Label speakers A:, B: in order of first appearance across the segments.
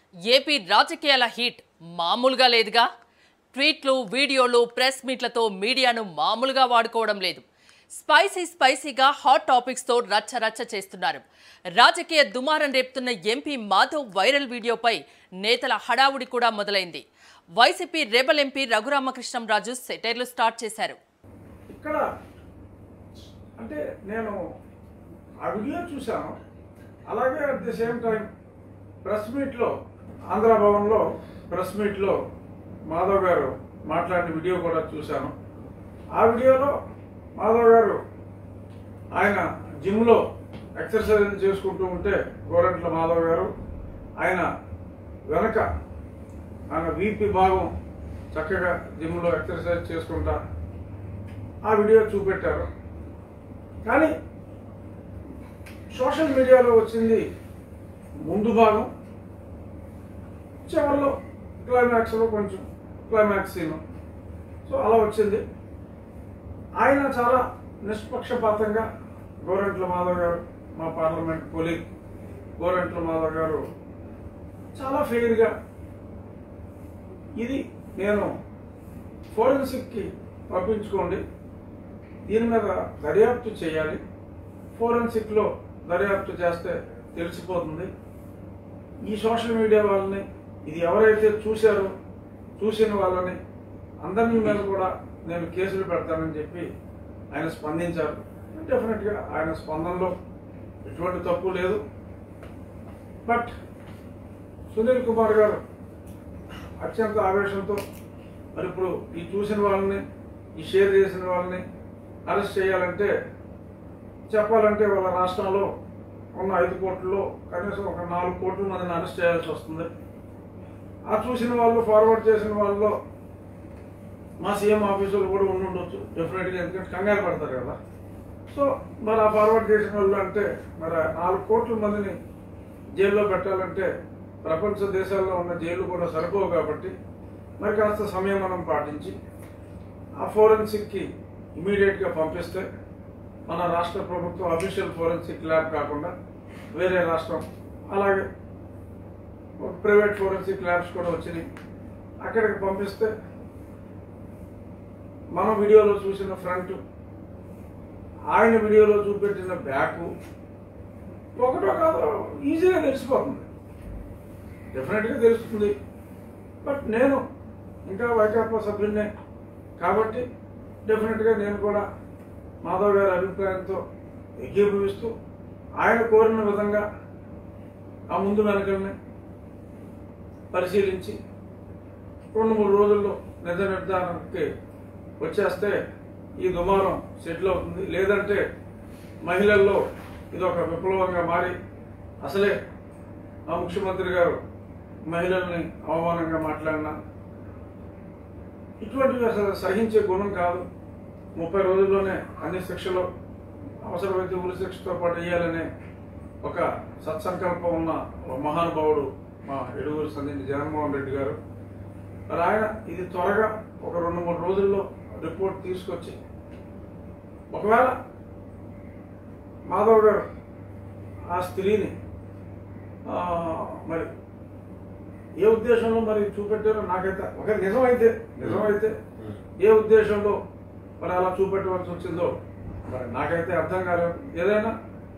A: AP రాజకీయాల heat మామూలుగా లేదుగా ట్వీట్లు వీడియోలు ప్రెస్ మీట్లతో మీడియాను మామూలుగా వాడుకోవడం లేదు స్పైసీ స్పైసీగా హాట్ టాపిక్స్తో రచ్చ రచ్చ చేస్తున్నారు రాజకీయ దుమారం రేపుతున్న ఎంపీ మాధవ్ వైరల్ వీడియోపై నేతల హడావుడి కూడా మొదలైంది వైసీపీ రెబల్ ఎంపీ రఘురామకృష్ణంరాజు సెటైర్లు స్టార్ట్ చేశారు
B: ఇక్కడ అంటే నేను ఆ వీడియో చూశాను అలాగే at the same time press మీట్లో ఆంధ్ర భవన్లో ప్రెస్ మీట్లో మాధవ్ గారు మాట్లాడిన వీడియో కూడా చూశాను ఆ వీడియోలో మాధవ్ గారు ఆయన జిమ్లో ఎక్సర్సైజ్ చేసుకుంటూ ఉంటే గోరంట్ల మాధవ్ గారు ఆయన వెనక ఆయన వీపీ భాగం చక్కగా జిమ్లో ఎక్సర్సైజ్ చేసుకుంటా ఆ వీడియో చూపెట్టారు కానీ సోషల్ మీడియాలో వచ్చింది ముందు భాగం చివరిలో క్లైమాక్స్లో కొంచెం క్లైమాక్స్ సీన్ సో అలా వచ్చింది ఆయన చాలా నిష్పక్షపాతంగా గోరంట్ల మాధవ్ గారు మా పార్లమెంట్ కొలీగ్ గోరంట్ల మాధవ్ గారు చాలా ఫెయిర్గా ఇది నేను ఫోరెన్సిక్కి పంపించుకోండి దీని మీద దర్యాప్తు చేయాలి ఫోరెన్సిక్లో దర్యాప్తు చేస్తే తెలిసిపోతుంది ఈ సోషల్ మీడియా వాళ్ళని ఇది ఎవరైతే చూశారో చూసిన వాళ్ళని అందరి మీద కూడా నేను కేసులు పెడతానని చెప్పి ఆయన స్పందించారు డెఫినెట్గా ఆయన స్పందనలో ఎటువంటి తప్పు లేదు బట్ సునీల్ కుమార్ గారు అత్యంత ఆవేశంతో మరి ఇప్పుడు ఈ చూసిన వాళ్ళని ఈ షేర్ చేసిన వాళ్ళని అరెస్ట్ చేయాలంటే చెప్పాలంటే వాళ్ళ రాష్ట్రంలో ఉన్న ఐదు కోట్లలో కనీసం ఒక నాలుగు కోట్ల మందిని అరెస్ట్ చేయాల్సి వస్తుంది ఆ చూసిన వాళ్ళు ఫార్వర్డ్ చేసిన వాళ్ళలో మా సీఎం ఆఫీసులు కూడా ఉండి ఉండొచ్చు డెఫినెట్గా ఎందుకంటే కంగారు పడతారు కదా సో మరి ఆ ఫార్వర్డ్ చేసిన వాళ్ళు అంటే మరి ఆ నాలుగు కోట్ల మందిని జైల్లో పెట్టాలంటే ప్రపంచ దేశాల్లో ఉన్న జైలు కూడా సరిపోవు కాబట్టి మరి కాస్త సమయం మనం పాటించి ఆ ఫోరెన్సిక్కి ఇమీడియట్గా పంపిస్తే మన రాష్ట్ర ప్రభుత్వం అఫీషియల్ ఫోరెన్సిక్ ల్యాబ్ కాకుండా వేరే రాష్ట్రం అలాగే ఒక ప్రైవేట్ ఫోరెన్సిక్ ల్యాబ్స్ కూడా వచ్చినాయి అక్కడికి పంపిస్తే మన వీడియోలో చూసిన ఫ్రంట్ ఆయన వీడియోలో చూపెట్టిన బ్యాక్ ఒకటో కాదో ఈజీగా తెలిసిపోతుంది డెఫినెట్గా తెలుస్తుంది బట్ నేను ఇంకా వైకాపా సభ్యున్నే కాబట్టి డెఫినెట్గా నేను కూడా మాధవ్ గారి అభిప్రాయంతో ఏకీభవిస్తూ ఆయన కోరిన విధంగా ఆ ముందు వెనకల్ని పరిశీలించి రెండు మూడు రోజుల్లో నిజ నిర్ధారణకి వచ్చేస్తే ఈ దుమారం సెటిల్ అవుతుంది లేదంటే మహిళల్లో ఇది ఒక విప్లవంగా మారి అసలే ఆ ముఖ్యమంత్రి గారు మహిళల్ని అవమానంగా మాట్లాడినా ఇటువంటివి అసలు సహించే గుణం కాదు ముప్పై రోజుల్లోనే అన్ని శిక్షలు అవసరమైతే ఉరి శిక్షతో పాటు వేయాలనే ఒక సత్సంకల్పం ఉన్న ఒక మహానుభావుడు మా ఎడుగురు సంధించి జగన్మోహన్ రెడ్డి గారు మరి ఆయన ఇది త్వరగా ఒక రెండు మూడు రోజుల్లో రిపోర్ట్ తీసుకొచ్చి ఒకవేళ మాధవ్ గారు ఆ స్త్రీని ఆ, మరి ఏ ఉద్దేశంలో మరి చూపెట్టారో నాకైతే ఒక నిజమైతే నిజమైతే ఏ ఉద్దేశంలో మరి అలా చూపెట్టవలసి వచ్చిందో మరి నాకైతే అర్థం కాలేదు ఏదైనా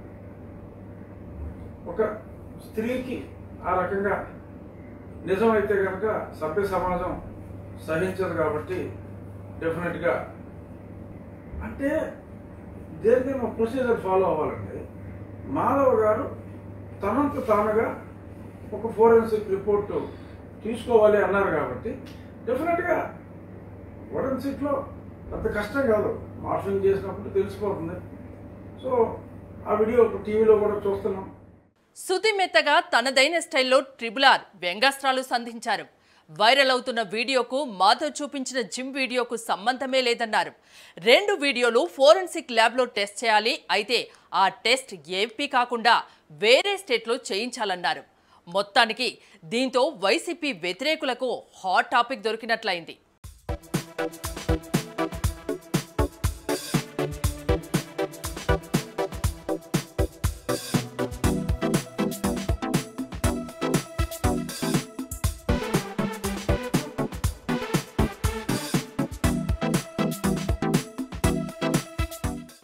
B: ఒక స్త్రీకి ఆ రకంగా నిజమైతే కనుక సభ్య సమాజం సహించదు కాబట్టి డెఫినెట్గా అంటే దేనికైనా ప్రొసీజర్ ఫాలో అవ్వాలండి మాధవ్ గారు తనంత తానుగా ఒక ఫోరెన్సిక్ రిపోర్ట్ తీసుకోవాలి అన్నారు కాబట్టి డెఫినెట్గా ఫోరెన్సిక్లో అంత కష్టం కాదు మార్ఫింగ్ చేసినప్పుడు తెలిసిపోతుంది సో ఆ వీడియో టీవీలో కూడా చూస్తున్నాం
A: సుతిమెత్తగా తనదైన స్టైల్లో ట్రిబుల్ ఆర్ వ్యంగ్యాస్త్రాలు సంధించారు వైరల్ అవుతున్న వీడియోకు మాధవ్ చూపించిన జిమ్ వీడియోకు సంబంధమే లేదన్నారు రెండు వీడియోలు ఫోరెన్సిక్ ల్యాబ్లో టెస్ట్ చేయాలి అయితే ఆ టెస్ట్ ఏపీ కాకుండా వేరే స్టేట్లో చేయించాలన్నారు మొత్తానికి దీంతో వైసీపీ వ్యతిరేకులకు హాట్ టాపిక్ దొరికినట్లయింది